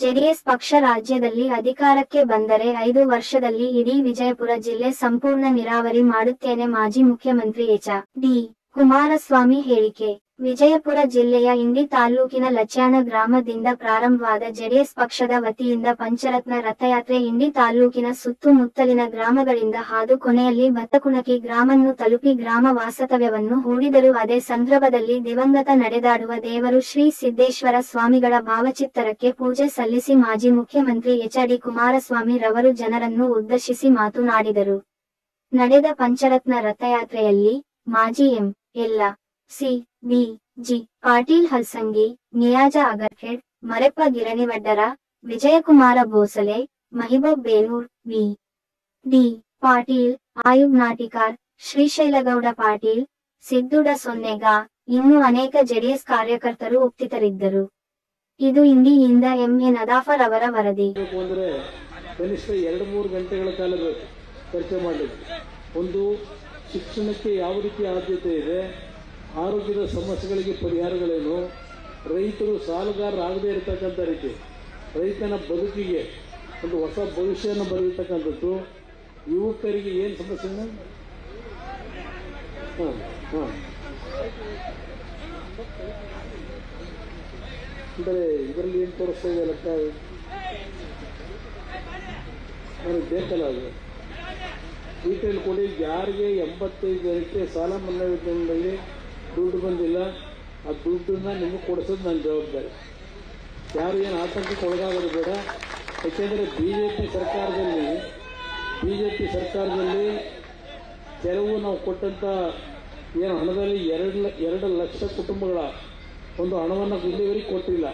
JDS ಪಕ್ಷ ರಾಜ್ಯದಲ್ಲಿ ಅಧಿಕಾರಕ್ಕೆ ಬಂದರೆ ಐದು ವರ್ಷದಲ್ಲಿ ಇಡೀ ವಿಜಯಪುರ ಜಿಲ್ಲೆ ಸಂಪೂರ್ಣ ನೀರಾವರಿ ಮಾಡುತ್ತೇನೆ ಮಾಜಿ ಮುಖ್ಯಮಂತ್ರಿ ಎಚ್ ಡಿ ಕುಮಾರಸ್ವಾಮಿ ಹೇಳಿಕೆ ವಿಜಯಪುರ ಜಿಲ್ಲೆಯ ಇಂಡಿ ತಾಲೂಕಿನ ಲಚ್ಯಾಣ ಗ್ರಾಮದಿಂದ ಪ್ರಾರಂಭವಾದ ಜೆಡಿಎಸ್ ಪಕ್ಷದ ವತಿಯಿಂದ ಪಂಚರತ್ನ ರಥಯಾತ್ರೆ ಇಂಡಿ ತಾಲೂಕಿನ ಸುತ್ತಮುತ್ತಲಿನ ಗ್ರಾಮಗಳಿಂದ ಹಾದು ಕೊನೆಯಲ್ಲಿ ಭತ್ತಕುಣಕಿ ಗ್ರಾಮನ್ನು ತಲುಪಿ ಗ್ರಾಮ ವಾಸ್ತವ್ಯವನ್ನು ಹೂಡಿದರು ಅದೇ ಸಂದರ್ಭದಲ್ಲಿ ದಿವಂಗತ ನಡೆದಾಡುವ ದೇವರು ಶ್ರೀ ಸಿದ್ದೇಶ್ವರ ಸ್ವಾಮಿಗಳ ಭಾವಚಿತ್ತರಕ್ಕೆ ಪೂಜೆ ಸಲ್ಲಿಸಿ ಮಾಜಿ ಮುಖ್ಯಮಂತ್ರಿ ಎಚ್ ಡಿ ಕುಮಾರಸ್ವಾಮಿ ರವರು ಜನರನ್ನು ಉದ್ದೇಶಿಸಿ ಮಾತನಾಡಿದರು ನಡೆದ ಪಂಚರತ್ನ ರಥಯಾತ್ರೆಯಲ್ಲಿ ಮಾಜಿ M L A C B G Patil Halsangi Niyaz Agarkhed Mareppa Giranivaddar Vijayakumar Bhosale Mahiboob Belur V D Patil Ayub Natikar Shrishailagowda Patil ಸಿದ್ದುಡ ಸೊನ್ನೆಗ ಇನ್ನೂ ಅನೇಕ ಜೆಡಿಎಸ್ ಕಾರ್ಯಕರ್ತರು ಉಪಸ್ಥಿತರಿದ್ದರು ಇದು ಇಂಡಿಯಿಂದ ಎಂಎ ನದಾಫರ್ ಅವರ ವರದಿ ಬೇಕು ಅಂದರೆ ಕನಿಷ್ಠ ಎರಡು ಮೂರು ಗಂಟೆಗಳ ಕಾಲ ಬೇಕು ಚರ್ಚೆ ಮಾಡಲಿಕ್ಕೆ ಒಂದು ಶಿಕ್ಷಣಕ್ಕೆ ಯಾವ ರೀತಿ ಆದ್ಯತೆ ಇದೆ ಆರೋಗ್ಯದ ಸಮಸ್ಯೆಗಳಿಗೆ ಪರಿಹಾರಗಳೇನು ರೈತರು ಸಾಲಗಾರರಾಗದೇ ಇರತಕ್ಕಂಥ ರೀತಿ ರೈತನ ಬದುಕಿಗೆ ಒಂದು ಹೊಸ ಭವಿಷ್ಯನ ಬರೆಯತಕ್ಕಂಥದ್ದು ಯುವಕರಿಗೆ ಏನು ಸಮಸ್ಯೆ ಹಾಂ ಹಾಂ ಅಂದರೆ ಇದರಲ್ಲಿ ಏನು ತೋರಿಸ್ತಾ ಇದೆ ಲೆಕ್ಕ ನನಗೆ ಬೇಕಲ್ಲ ಅದು ಡೀಟೇಲ್ ಕೊಡಿ ಯಾರಿಗೆ ಎಂಬತ್ತೈದು ಜನಕ್ಕೆ ಸಾಲ ಮನ್ನಾ ಯೋಜನೆಯಲ್ಲಿ ದುಡ್ಡು ಬಂದಿಲ್ಲ ಆ ದುಡ್ಡನ್ನ ನಿಮಗೆ ಕೊಡಿಸೋದು ನನ್ನ ಜವಾಬ್ದಾರಿ ಯಾರು ಏನು ಆತಂಕಕ್ಕೆ ಒಳಗಾಗೋದು ಬೇಡ ಯಾಕೆಂದರೆ ಬಿ ಜೆ ಪಿ ಸರ್ಕಾರದಲ್ಲಿ ಬಿ ಜೆ ಪಿ ಸರ್ಕಾರದಲ್ಲಿ ಕೆಲವು ನಾವು ಕೊಟ್ಟಂಥ ಏನು ಹಣದಲ್ಲಿ ಎರಡು ಲ- ಎರಡು ಲಕ್ಷ ಕುಟುಂಬಗಳ ಒಂದು ಹಣವನ್ನು ಇಲ್ಲಿವರೆಗೆ ಕೊಟ್ಟಿಲ್ಲ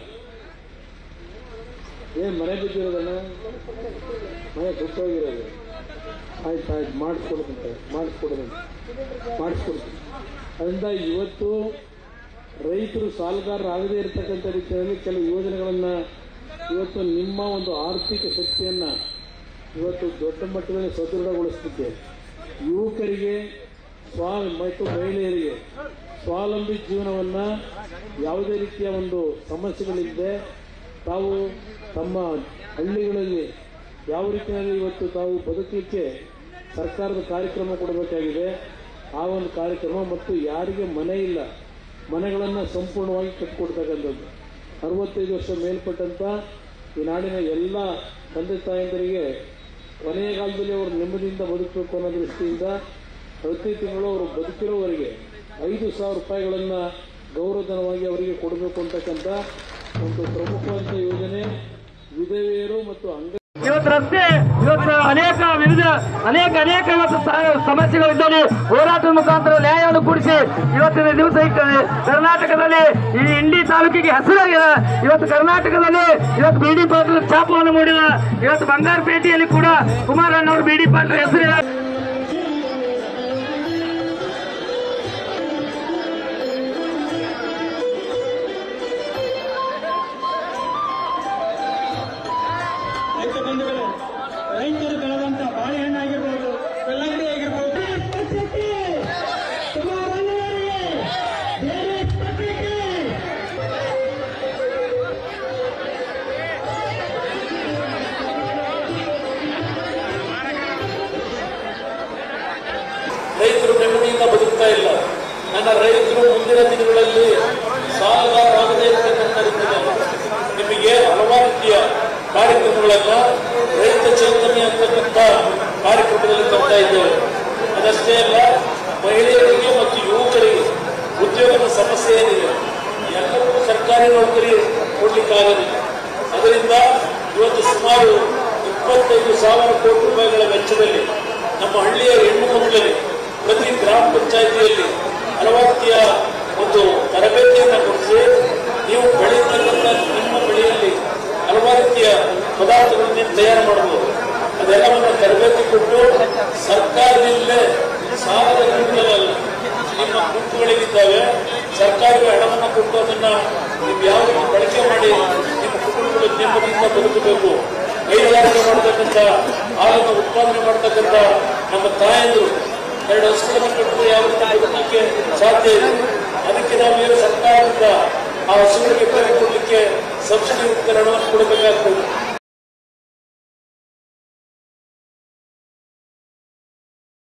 ಏನು ಮನೆ ಬಿದ್ದಿರೋದಣ್ಣ ಮನೆ ಸುಟ್ಟೋಗಿರೋದು ಆಯ್ತು ಆಯ್ತು ಮಾಡಿಸ್ಕೊಡ್ತಂತೆ ಮಾಡಿಸ್ಕೊಡೋದಂತೆ ಮಾಡಿಸ್ಕೊಡ್ತೀನಿ ಅದರಿಂದ ಇವತ್ತು ರೈತರು ಸಾಲಗಾರರಾಗದೇ ಇರತಕ್ಕಂಥ ರೀತಿಯಲ್ಲಿ ಕೆಲವು ಯೋಜನೆಗಳನ್ನು ಇವತ್ತು ನಿಮ್ಮ ಒಂದು ಆರ್ಥಿಕ ಶಕ್ತಿಯನ್ನು ಇವತ್ತು ದೊಡ್ಡ ಮಟ್ಟದಲ್ಲಿ ಸದೃಢಗೊಳಿಸಲಿಕ್ಕೆ ಯುವಕರಿಗೆ ಸ್ವಾ ಮತ್ತು ಮಹಿಳೆಯರಿಗೆ ಸ್ವಾವಲಂಬಿ ಜೀವನವನ್ನು ಯಾವುದೇ ರೀತಿಯ ಒಂದು ಸಮಸ್ಯೆಗಳಿಲ್ಲದೆ ತಾವು ತಮ್ಮ ಹಳ್ಳಿಗಳಲ್ಲಿ ಯಾವ ರೀತಿಯಲ್ಲಿ ಇವತ್ತು ತಾವು ಬದುಕಲಿಕ್ಕೆ ಸರ್ಕಾರದ ಕಾರ್ಯಕ್ರಮ ಕೊಡಬೇಕಾಗಿದೆ ಆ ಒಂದು ಕಾರ್ಯಕ್ರಮ ಮತ್ತು ಯಾರಿಗೆ ಮನೆ ಇಲ್ಲ ಮನೆಗಳನ್ನು ಸಂಪೂರ್ಣವಾಗಿ ಕಟ್ಟಿಕೊಡ್ತಕ್ಕಂಥದ್ದು ಅರವತ್ತೈದು ವರ್ಷ ಮೇಲ್ಪಟ್ಟಂಥ ಈ ನಾಡಿನ ಎಲ್ಲ ತಂದೆ ತಾಯಂದರಿಗೆ ಕೊನೆಯ ಕಾಲದಲ್ಲಿ ಅವರು ನೆಮ್ಮದಿಯಿಂದ ಬದುಕಬೇಕು ಅನ್ನೋ ದೃಷ್ಟಿಯಿಂದ ಪ್ರತಿ ತಿಂಗಳು ಅವರು ಬದುಕಿರೋವರೆಗೆ ಐದು ಸಾವಿರ ರೂಪಾಯಿಗಳನ್ನು ಗೌರವಧನವಾಗಿ ಅವರಿಗೆ ಕೊಡಬೇಕು ಅಂತಕ್ಕಂಥ ಒಂದು ಪ್ರಮುಖವಾದ ಯೋಜನೆ ವಿಧವೆಯರು ಮತ್ತು ಅಂಗ ಇವತ್ತು ರಸ್ತೆ ಇವತ್ತು ಅನೇಕ ವಿವಿಧ ಅನೇಕ ಅನೇಕ ಇವತ್ತು ಸ- ಸಮಸ್ಯೆಗಳಿದ್ದಲ್ಲಿ ಹೋರಾಟದ ಮುಖಾಂತರ ನ್ಯಾಯವನ್ನು ಕೂಡಿಸಿ ಇವತ್ತಿನ ದಿವಸ ಈ ಕ- ಕರ್ನಾಟಕದಲ್ಲಿ ಈ ಇಂಡಿ ತಾಲೂಕಿಗೆ ಹೆಸರಾಗಿದೆ ಇವತ್ತು ಕರ್ನಾಟಕದಲ್ಲಿ ಇವತ್ತು ಬಿ ಡಿ ಪಾಟೀಲ್ ಛಾಪವನ್ನು ಮೂಡಿದ ಇವತ್ತು ಬಂಗಾರಪೇಟೆಯಲ್ಲಿ ಕೂಡ ಕುಮಾರಣ್ಣವರು ಬಿ ಡಿ ಪಾಟೀಲ್ ಹೆಸರಿನ ರೈತ ಬಂಧುಗಳೇ ರೈತರು ಬೆಳೆದಂತ ಬಾಳೆಹಣ್ಣಾಗಿರ್ಬೋದು ಕಲ್ಲಂಗಡಿ ಆಗಿರ್ಬೋದು ಪಕ್ಷಕ್ಕೆ ಕುಮಾರಣ್ಣನವರಿಗೆ ಬೇರೆ ಪಕ್ಷಕ್ಕೆ ರೈತರು ನೆಮ್ಮದಿಯಿಂದ ಬದುಕ್ತಾ ಇಲ್ಲ ನನ್ನ ರೈತರು ಮುಂದಿನ ದಿನಗಳಲ್ಲಿ ಸಾಲಗಾರರಾಗದೇ ಇರತಕ್ಕಂಥ ರೀತಿಯಲ್ಲಿ ನಿಮಗೆ ಹಲವಾರು ರೀತಿಯ ಕಾರ್ಯಕ್ರಮಗಳನ್ನ ರೈತ ಚೈತನ್ಯ ಅಂತಕ್ಕಂಥ ಕಾರ್ಯಕ್ರಮದಲ್ಲಿ ತರ್ತಾ ಇದ್ದೇವೆ ಅದಷ್ಟೇ ಅಲ್ಲ ಮಹಿಳೆಯರಿಗೆ ಮತ್ತು ಯುವಕರಿಗೆ ಉದ್ಯೋಗದ ಸಮಸ್ಯೆ ಏನಿದೆ ಎಲ್ಲರಿಗೂ ಸರ್ಕಾರಿ ನೌಕರಿ ಕೊಡ್ಲಿಕ್ಕಾಗಲಿಲ್ಲ ಅದರಿಂದ ಇವತ್ತು ಸುಮಾರು ಇಪ್ಪತ್ತೈದು ಸಾವಿರ ಕೋಟಿ ರೂಪಾಯಿಗಳ ವೆಚ್ಚದಲ್ಲಿ ನಮ್ಮ ಹಳ್ಳಿಯ ಹೆಣ್ಣು ಮಕ್ಕಳಿಗೆ ಪ್ರತಿ ಗ್ರಾಮ ಪಂಚಾಯಿತಿಯಲ್ಲಿ ಹಲವಾರು ರೀತಿಯ ಒಂದು ತರಬೇತಿಯನ್ನು ಕೊಡಿಸಿ ನೀವು ಬೆಳೆಯತಕ್ಕಂಥ ನಿಮ್ಮ ಬೆಳೆಯಲ್ಲಿ ಹಲವಾರು ರೀತಿಯ ಪದಾರ್ಥಗಳನ್ನು ನೀವು ತಯಾರು ಮಾಡಬಹುದು ಅದೆಲ್ಲವನ್ನು ತರಬೇತಿ ಕೊಟ್ಟು ಸರ್ಕಾರದಿಂದಲೇ ಸಾಲದ ರೂಪದಲ್ಲಿ ನಿಮ್ಮ ಗುಂಪುಗಳಿದ್ದಾವೆ ಸರ್ಕಾರಕ್ಕೆ ಹಣವನ್ನು ಕೊಟ್ಟು ಅದನ್ನ ನೀವು ಯಾವ ರೀತಿ ಬಳಕೆ ಮಾಡಿ ನಿಮ್ಮ ಕುಟುಂಬಗಳು ನೆಮ್ಮದಿಯಿಂದ ಬದುಕಬೇಕು ಹೈನುಗಾರಿಕೆ ಮಾಡತಕ್ಕಂಥ ಹಾಲನ್ನು ಉತ್ಪಾದನೆ ಮಾಡತಕ್ಕಂಥ ನಮ್ಮ ತಾಯಂದಿರು ಎರಡು ಹಸುಗಳನ್ನು ಕಟ್ಟಿದ್ರೆ ಯಾವ ರೀತಿ ಬದುಕಲಿಕ್ಕೆ ಸಾಧ್ಯ ಇದೆ ಅದಕ್ಕೆ ನಾವು ಏನು ಸರ್ಕಾರದಿಂದ ಆ ಹಸುಗಳಿಗೆ ಬೆಲೆ ಕೊಡಲಿಕ್ಕೆ ಸಬ್ಸಿಡಿ ಯುಕ್ತ ಋಣವನ್ನು ಕೊಡಬೇಕಾಗ್ತದೆ